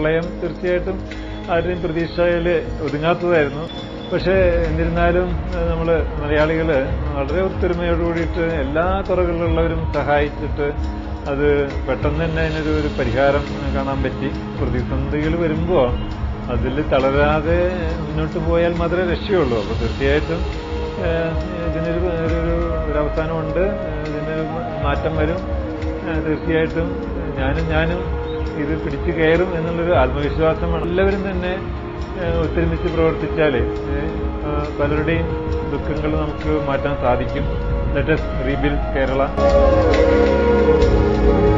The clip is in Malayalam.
പ്രളയം തീർച്ചയായിട്ടും ആരുടെയും പ്രതീക്ഷയിൽ ഒതുങ്ങാത്തതായിരുന്നു പക്ഷേ എന്നിരുന്നാലും നമ്മൾ മലയാളികൾ വളരെ ഒത്തൊരുമയോട് കൂടിയിട്ട് എല്ലാ തുറകളിലുള്ളവരും സഹായിച്ചിട്ട് അത് പെട്ടെന്ന് തന്നെ അതിനൊരു ഒരു പരിഹാരം കാണാൻ പറ്റി പ്രതിസന്ധികൾ വരുമ്പോൾ അതിൽ തളരാതെ മുന്നോട്ട് പോയാൽ മാത്രമേ രക്ഷയുള്ളൂ അപ്പോൾ തീർച്ചയായിട്ടും ഏഹ്, ഇതിനൊരു ഒരു ഒരു അവസാനമുണ്ട് ഏഹ്, ഇതിന് മാറ്റം വരും ഏഹ്, തീർച്ചയായിട്ടും ഞാനും ഞാനും ഇത് പിടിച്ചു കയറും എന്നുള്ളൊരു ആത്മവിശ്വാസമാണ് എല്ലാവരും തന്നെ ഏഹ്, ഒത്തൊരുമിച്ച് പ്രവർത്തിച്ചാൽ പലരുടെയും ദുഃഖങ്ങൾ നമുക്ക് മാറ്റാൻ സാധിക്കും ലെറ്റസ് റീബിൽഡ് കേരള